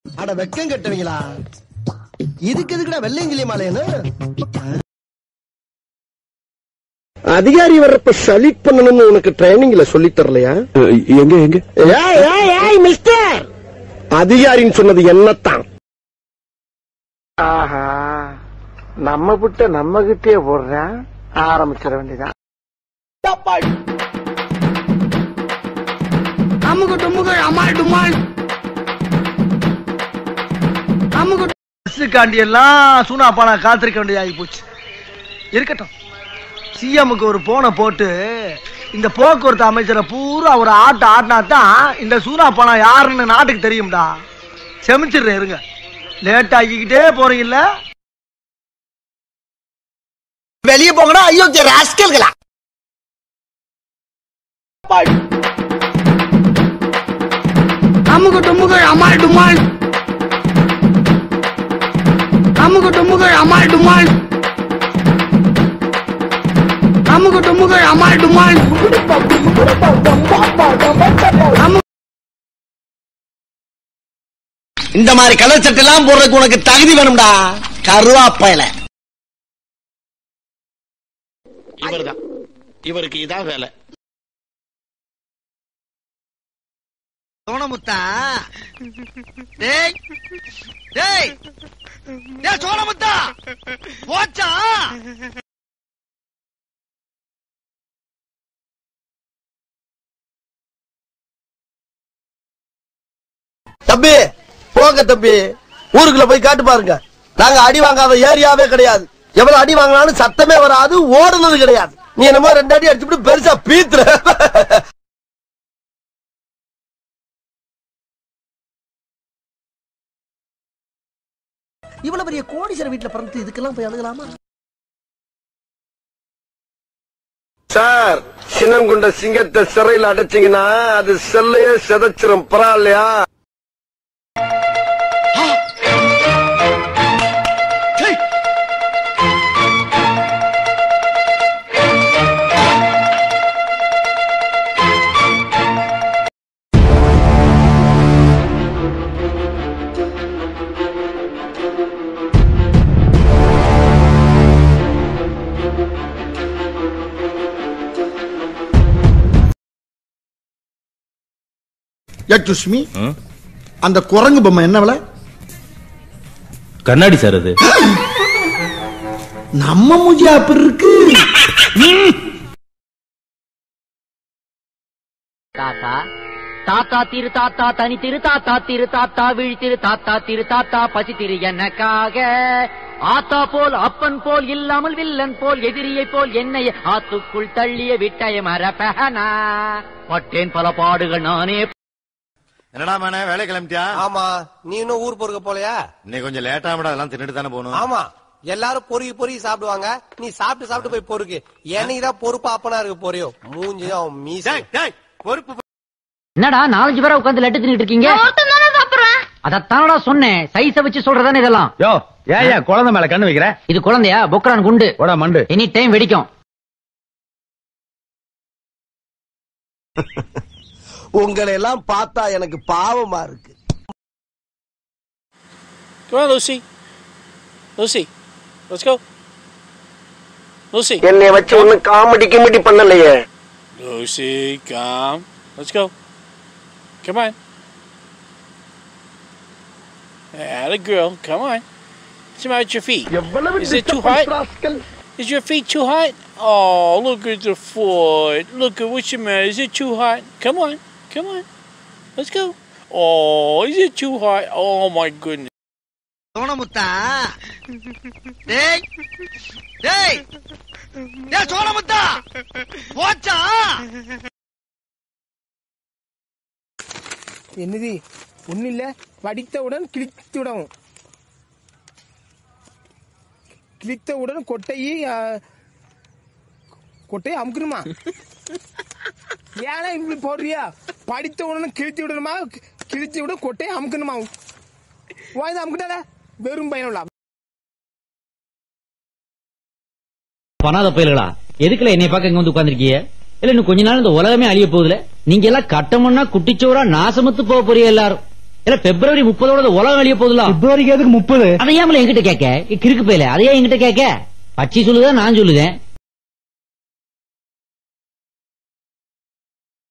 அட வெக்கம் கட்டுவீங்களா இதுக்கு எதுக்குடா வெள்ளையங்கிலி மாலையன்னு அதிகாரி வர்றப்ப சலிட் பண்ணணும்னு உனக்கு ட்ரைனிங்ல சொல்லி தரலையா எங்க எங்க ஏய் ஏய் ஏய் மிஸ்டர் அதிகாரின்னு சொன்னது என்னத்தான் ஆஹா நம்ம புட்ட நம்ம கிட்டே போடுறேன் ஆரம்பிச்சிட வேண்டியதான் அமுகு டுமுகு அமால் டுமால் அமுகு பஸ்ஸுக்காண்டி எல்லாம் சூனாப்பானா காத்திருக்க வேண்டியதாகி போச்சு இருக்கட்டும் சிஎம்முக்கு ஒரு போனை போட்டு இந்த போக்குவரத்து அமைச்சரை பூரா ஒரு ஆட்ட ஆட்டினா தான் இந்த சூனாப்பானா யாருன்னு நாட்டுக்கு தெரியும்டா செமிச்சிடுறேன் இருங்க லேட் ஆக்கிக்கிட்டே போறீங்கல்ல வெளியே போங்கடா ஐயோ ராஸ்கல்களா அமுகு டுமுகு அமால் டுமால் அமுகு டுமுகு அமால் டுமால் அமுகு டுமுகு அமால் டுமால் அமுகு இந்த மாதிரி கலர் சட்டை எல்லாம் போடுறதுக்கு உனக்கு தகுதி வேணும்டா கருவாப்பையில இவர்தான் இவருக்கு இதான் வேலை சோனமுத்தா டேய் டேய் டேய் சோனமுத்தா போச்சா தம்பி போங்க தம்பி ஊருக்குள்ள போய் காட்டு பாருங்க நாங்க அடி வாங்காத ஏரியாவே கிடையாது எவ்வளவு அடி வாங்கினாலும் சத்தமே வராது ஓடுனது கிடையாது நீ என்னமோ ரெண்டு அடி அடிச்சுட்டு பெருசா பீத்துற இவ்வளவு பெரிய கோடீஸ்வரர் வீட்டுல பிறந்து இதுக்கெல்லாம் போய் அழுகலாமா சார் சின்னங்குண்ட சிங்கத்தை சிறையில் அடைச்சீங்கன்னா அது செல்லையே செதைச்சிரும் பரவாயில்லையா யக்ஷுஷ்மி அந்த குரங்கு பொம்மை என்ன விலை கண்ணாடி சார் அது நம்ம மூஞ்சி அப்படி இருக்கு தாத்தா தாத்தா திரு தாத்தா தனி திரு தாத்தா திரு தாத்தா விழி திரு தாத்தா திரு தாத்தா பசி திரு எனக்காக ஆத்தா போல் அப்பன் போல் இல்லாமல் வில்லன் போல் எதிரியை போல் என்னை ஆத்துக்குள் தள்ளிய விட்டய மரபனா பட்டேன் பல பாடுகள் நானே என்னடா மேனே வேலை கிளம்பிட்டியா ஆமா நீ இன்னும் ஊர் பொறுக்க போலையா இன்னைக்கு கொஞ்சம் லேட்டா விட அதெல்லாம் தின்னுட்டு தானே போகணும் ஆமா எல்லாரும் பொறுக்கி பொறுக்கி சாப்பிடுவாங்க நீ சாப்பிட்டு சாப்பிட்டு போய் பொறுக்கு என்னைக்கு தான் பொறுப்பு அப்பனா இருக்கு போறியோ மூஞ்சி அவன் மீச டேய், டேய், பொறுப்பு என்னடா நாலஞ்சு பேரா உட்கார்ந்து லட்டு தின்னுட்டு இருக்கீங்க அதத்தானடா சொன்னேன் சைஸ வச்சு சொல்றதானே இதெல்லாம் யோ ஏயா குழந்தை மேல கண்ணு வைக்கிற இது குழந்தையா பொக்ரான் குண்டு போடா மண்டு எனி டைம் வெடிக்கும் உங்களை எல்லாம் பார்த்தா எனக்கு பாவமா இருக்கு Come on, Lucy. Lucy, let's go. Lucy. என்னை வச்சு ஒண்ணு காமெடி கிமெடி பண்ணலையே Lucy, come. Let's go. Come on. Atta girl, come on. What's about your feet? Is it too hot? Is your feet too hot? Oh, look at the foot. Look at what's the matter. Is it too hot? Come on. Come on. Let's go. Oh, is it too hot? Oh my goodness. சோனமுத்தா டேய் டேய் டேய் சோனமுத்தா போச்சா என்னது ஒண்ணு இல்ல படித்தவுடன் கிழித்துவிடவும் கிழித்தவுடன் கொட்டையை ஆ, கொட்டையை அமுக்கணுமா ஏன்னா இப்படி போடுறியா படித்தவுடன் கிழித்து விடணுமா கிழித்து விட கொட்டையை அமுக்கணுமா வாய்ந்து அமுக்கிட்டால வெறும் பயனுள்ள பண்ணாத பயல்களா எதுக்குல என்னை பார்க்க இங்க வந்து உட்கார்ந்திருக்கீங்க இல்ல இன்னும் கொஞ்ச நாள் இந்த உலகமே அழிய போகுதுல நீங்க எல்லாம் கட்டமுன்னா குட்டிச்சோரா நாசமத்து போக போறீங்க எல்லாரும் இல்ல பிப்ரவரி முப்பதோட உலகம் அழிய போதுல பிப்ரவரிக்கு எதுக்கு முப்பது அதை ஏன் என்கிட்ட கேட்க கிறுக்கு போயில அதையே என்கிட்ட கேட்க பச்சி சொல்லுதா நான் சொல்லுதேன்